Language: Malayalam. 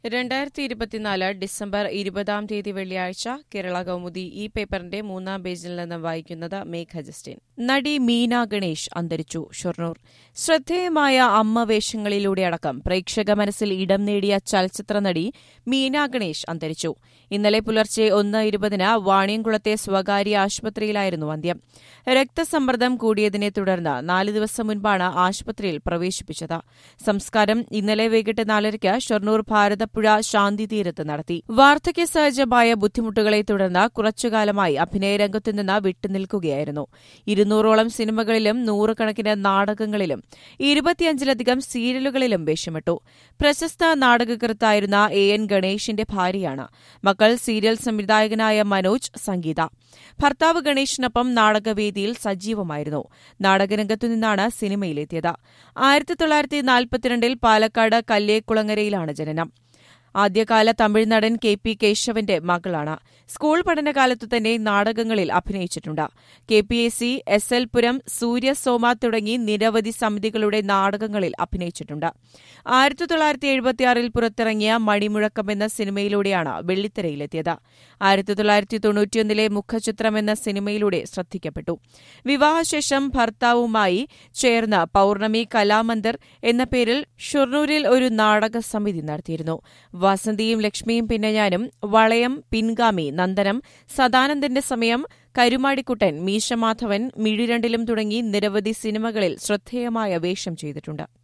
രണ്ടായിരത്തി ഇരുപത്തിനാല് ഡിസംബർ ഇരുപതാം തീയതി വെള്ളിയാഴ്ച കേരള കൗമുദി ഈ പേപ്പറിന്റെ മൂന്നാം പേജിൽ നിന്ന് വായിക്കുന്നത് മേഘ ജസ്റ്റിൻ നടി മീന ഗണേഷ് അന്തരിച്ചു ഷൊർണൂർ ശ്രദ്ധേയമായ അമ്മ വേഷങ്ങളിലൂടെ അടക്കം പ്രേക്ഷക മനസ്സിൽ ഇടം നേടിയ ചലച്ചിത്ര നടി മീന ഗണേഷ് അന്തരിച്ചു ഇന്നലെ പുലർച്ചെ ഒന്ന് ഇരുപതിന് വാണിയംകുളത്തെ സ്വകാര്യ ആശുപത്രിയിലായിരുന്നു അന്ത്യം രക്തസമ്മർദ്ദം കൂടിയതിനെ തുടർന്ന് നാല് ദിവസം മുൻപാണ് ആശുപത്രിയിൽ പ്രവേശിപ്പിച്ചത് സംസ്കാരം ഇന്നലെ വൈകിട്ട് നാലരയ്ക്ക് ഷൊർണൂർ ഭാരതപ്പുഴ ശാന്തി തീരത്ത് നടത്തി വാർദ്ധക്യ സഹജമായ ബുദ്ധിമുട്ടുകളെ തുടർന്ന് കുറച്ചുകാലമായി അഭിനയരംഗത്തു നിന്ന് വിട്ടുനിൽക്കുകയായിരുന്നു ഇരുന്നൂറോളം സിനിമകളിലും നൂറുകണക്കിന് നാടകങ്ങളിലും ഇരുപത്തിയഞ്ചിലധികം സീരിയലുകളിലും വേഷമിട്ടു പ്രശസ്ത നാടകകൃത്തായിരുന്ന എ എൻ ഗണേഷിന്റെ ഭാര്യയാണ് മക്കൾ സീരിയൽ സംവിധായകനായ മനോജ് സംഗീത ഭർത്താവ് ഗണേഷിനൊപ്പം നാടകവേദിയിൽ സജീവമായിരുന്നു നാടകരംഗത്തു നിന്നാണ് സിനിമയിലെത്തിയത് ആയിരത്തി തൊള്ളായിരത്തി നാൽപ്പത്തിരണ്ടിൽ പാലക്കാട് കല്ലേക്കുളങ്ങരയിലാണ് ജനനം ആദ്യകാല തമിഴ് നടൻ കെ പി കേശവന്റെ മകളാണ് സ്കൂൾ പഠനകാലത്തു തന്നെ നാടകങ്ങളിൽ അഭിനയിച്ചിട്ടുണ്ട് K P A C S L Puram Suryasoma തുടങ്ങി നിരവധി സമിതികളുടെ നാടകങ്ങളിൽ അഭിനയിച്ചിട്ടുണ്ട് ആയിരത്തി തൊള്ളായിരത്തി എഴുപത്തിയാറിൽ പുറത്തിറങ്ങിയ മണിമുഴക്കം എന്ന സിനിമയിലൂടെയാണ് വെള്ളിത്തിരയിലെത്തിയത് ആയിരത്തി തൊള്ളായിരത്തി തൊണ്ണൂറ്റിയൊന്നിലെ മുഖചിത്രം എന്ന സിനിമയിലൂടെ ശ്രദ്ധിക്കപ്പെട്ടു വിവാഹശേഷം ഭർത്താവുമായി ചേർന്ന് പൌർണമി കലാമന്ദിർ എന്ന പേരിൽ ഷൊർണൂരിൽ ഒരു നാടക സമിതി നടത്തിയിരുന്നു വസന്തിയും ലക്ഷ്മിയും പിന്നെ ഞാനും വളയം പിൻഗാമി നന്ദനം സദാനന്ദന്റെ സമയം കരുമാടിക്കുട്ടൻ മീശമാധവൻ മിഴിരണ്ടിലും തുടങ്ങി നിരവധി സിനിമകളിൽ ശ്രദ്ധേയമായ വേഷം ചെയ്തിട്ടുണ്ട്